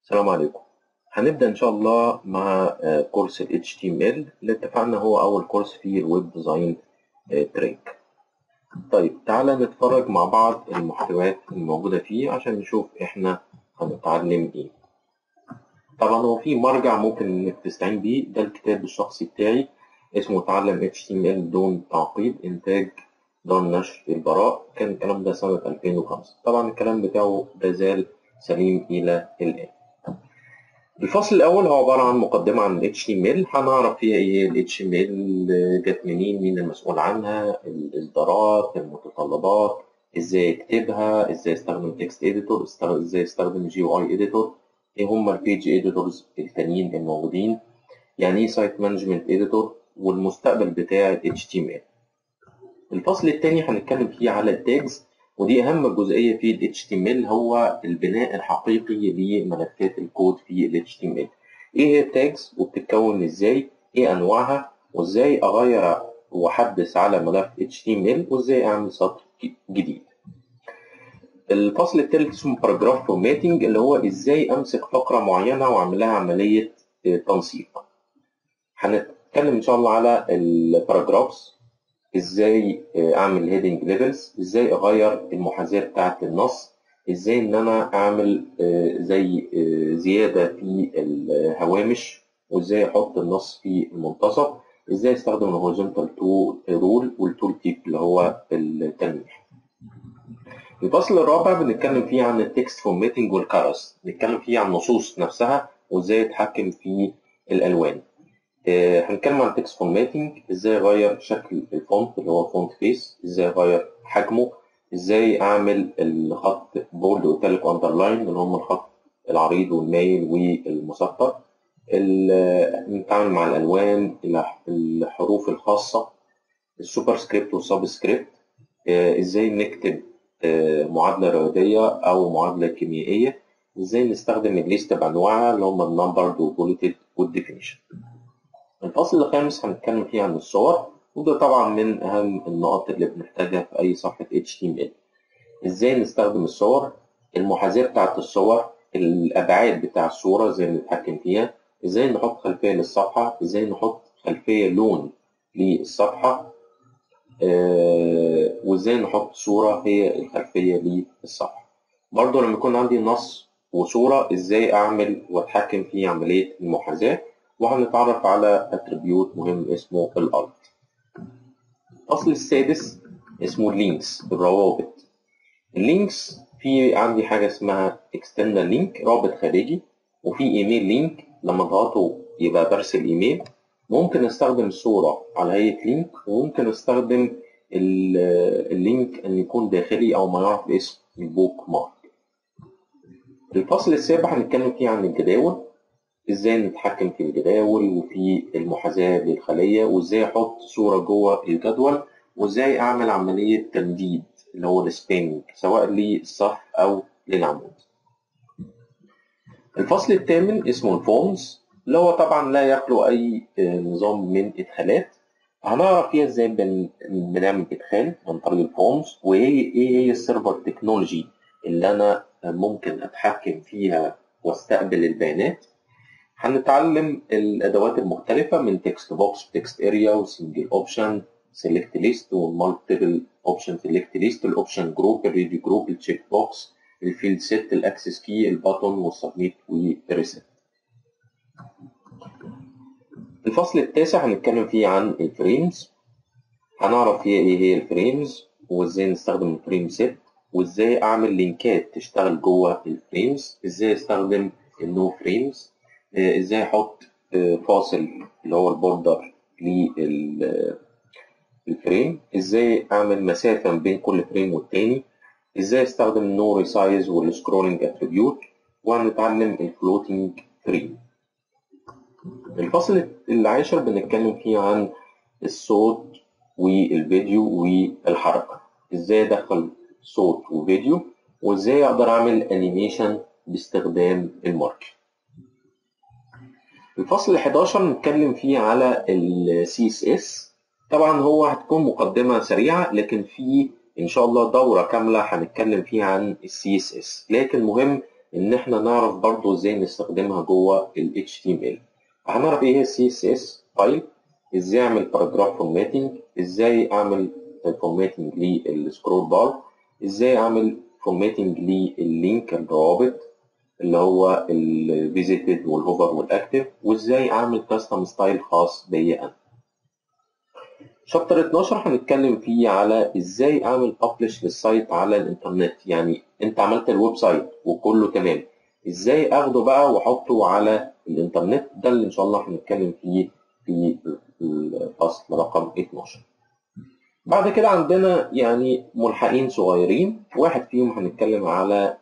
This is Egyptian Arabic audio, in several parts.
السلام عليكم هنبدأ إن شاء الله مع آه، كورس ال HTML اللي اتفقنا هو أول كورس في الويب ديزاين تراك طيب تعالى نتفرج مع بعض المحتويات الموجودة فيه عشان نشوف إحنا هنتعلم إيه طبعا هو في مرجع ممكن إنك تستعين بيه ده الكتاب الشخصي بتاعي اسمه تعلم HTML بدون تعقيد إنتاج دار نشر البراء كان الكلام ده سنة 2005 طبعا الكلام بتاعه لازال سليم إلى الآن الفصل الأول هو عبارة عن مقدمة عن ال HTML هنعرف فيها إيه ال HTML جت منين مين المسؤول عنها الإصدارات المتطلبات إزاي أكتبها إزاي أستخدم تكست إديتور إزاي أستخدم جي أي إديتور إيه هما البيج إديتورز التانيين الموجودين يعني إيه سايت مانجمنت إديتور والمستقبل بتاع ال HTML الفصل الثاني هنتكلم فيه على التاجز ودي أهم جزئية في ال HTML هو البناء الحقيقي لملفات الكود في ال HTML إيه هي التاجز وبتتكون إزاي إيه أنواعها وإزاي أغير وأحدث على ملف HTML وإزاي أعمل سطر جديد الفصل الثالث اسمه باراجراف فورماتنج اللي هو إزاي أمسك فقرة معينة وأعمل لها عملية تنسيق هنتكلم إن شاء الله على الباراجرافز ازاي اعمل هيدنج ليفلز ازاي اغير المحاذاه بتاعه النص ازاي ان انا اعمل زي زياده في الهوامش وازاي احط النص في المنتصف ازاي استخدم الهوريزونتال تو رول والتول تيب اللي هو التلميح الفصل الرابع بنتكلم فيه عن التكست فورماتنج والكارس نتكلم فيه عن النصوص نفسها وازاي اتحكم في الالوان هنتكلم عن تكست فورماتنج ازاي اغير شكل الفونت اللي هو فونت فيس ازاي اغير حجمه ازاي اعمل الخط بولد وتالك اندرلاين اللي هم الخط العريض والمايل والمسطر نتعامل مع الالوان الحروف الخاصه السوبر سكريبت والسب سكريبت ازاي نكتب معادله رياضيه او معادله كيميائيه ازاي نستخدم الليست بانواعها اللي هم النمبرد والبوليتد والديفينيشن الفصل الخامس هنتكلم فيه عن الصور وده طبعا من أهم النقط اللي بنحتاجها في أي صفحة HTML إزاي نستخدم الصور المحاذاة بتاعة الصور الأبعاد بتاع الصورة إزاي نتحكم فيها إزاي نحط خلفية للصفحة إزاي نحط خلفية لون للصفحة آه وإزاي نحط صورة هي الخلفية للصفحة برضه لما يكون عندي نص وصورة إزاي أعمل وأتحكم في عملية المحاذاة وهنتعرف على اتريبيوت مهم اسمه الالت الفصل السادس اسمه اللينكس الروابط اللينكس في عندي حاجة اسمها external link رابط خارجي وفي ايميل لينك لما اضغطه يبقى برسل ايميل ممكن استخدم صورة على هيئة لينك وممكن استخدم اللينك ان يكون داخلي او ما يعرف باسم البوك مارك الفصل السابع هنتكلم فيه عن الجداول ازاي نتحكم في الجداول وفي المحاذاة للخلية وازاي احط صورة جوه الجدول وازاي اعمل عملية تمديد اللي هو السبينج سواء للصف او للعمود الفصل الثامن اسمه الفورمز اللي هو طبعا لا يخلو اي نظام من ادخالات هنعرف فيها ازاي بنعمل ادخال عن طريق الفورمز وايه ايه هي السيرفر تكنولوجي اللي انا ممكن اتحكم فيها واستقبل البيانات هنتعلم الادوات المختلفه من تكست بوكس تكست اريا وسنجل اوبشن سيلكت ليست والمالتيبل اوبشن سيلكت ليست الاوبشن جروب الريديو جروب التشيك بوكس الفيلد سيت الاكسس كي الباتون والسبميت والريسيت الفصل التاسع هنتكلم فيه عن الفريمز هنعرف فيها ايه هي الفريمز وازاي نستخدم الفريم سيت وازاي اعمل لينكات تشتغل جوه الفريمز ازاي استخدم النو فريمز ازاي احط فاصل اللي هو البوردر للفريم ازاي اعمل مسافة بين كل فريم والتاني ازاي استخدم النو ريسايز والسكرولنج اتريبيوت وهنتعلم الفلوتنج فريم الفصل العاشر بنتكلم فيه عن الصوت والفيديو والحركة ازاي ادخل صوت وفيديو وازاي اقدر اعمل انيميشن باستخدام الماركر الفصل ال 11 نتكلم فيه على ال CSS طبعا هو هتكون مقدمة سريعة لكن في إن شاء الله دورة كاملة هنتكلم فيها عن ال CSS لكن مهم ان احنا نعرف برضو ازاي نستخدمها جوه ال HTML هنعرف ايه هي CSS فايل ازاي اعمل باراجراف فورماتنج ازاي اعمل فورماتنج للسكرول بار ازاي اعمل فورماتنج لللينك الروابط اللي هو الفيزيتد والهوفر والاكتف وازاي اعمل كاستم ستايل خاص بيا انا شابتر 12 هنتكلم فيه على ازاي اعمل ببلش للسايت على الانترنت يعني انت عملت الويب سايت وكله تمام ازاي اخده بقى واحطه على الانترنت ده اللي ان شاء الله هنتكلم فيه في الفصل رقم 12 بعد كده عندنا يعني ملحقين صغيرين واحد فيهم هنتكلم على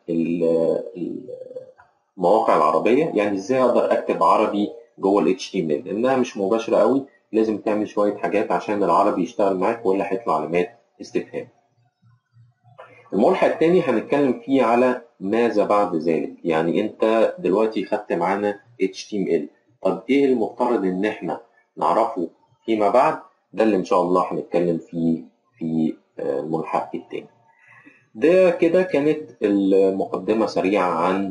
المواقع العربية يعني ازاي اقدر اكتب عربي جوه ال HTML لانها مش مباشرة قوي لازم تعمل شوية حاجات عشان العربي يشتغل معاك ولا هيطلع علامات استفهام الملحق التاني هنتكلم فيه على ماذا بعد ذلك يعني انت دلوقتي خدت معانا HTML طب ايه المفترض ان احنا نعرفه فيما بعد ده اللي ان شاء الله هنتكلم فيه في الملحق التاني ده كده كانت المقدمة سريعة عن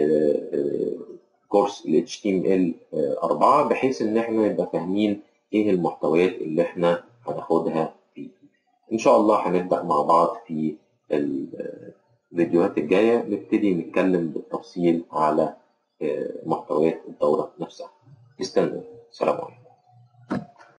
كورس ال HTML 4 بحيث ان احنا نبقى فاهمين ايه المحتويات اللي احنا هناخدها فيه ان شاء الله هنبدأ مع بعض في الفيديوهات الجاية نبتدي نتكلم بالتفصيل على محتويات الدورة نفسها استنوا سلام عليكم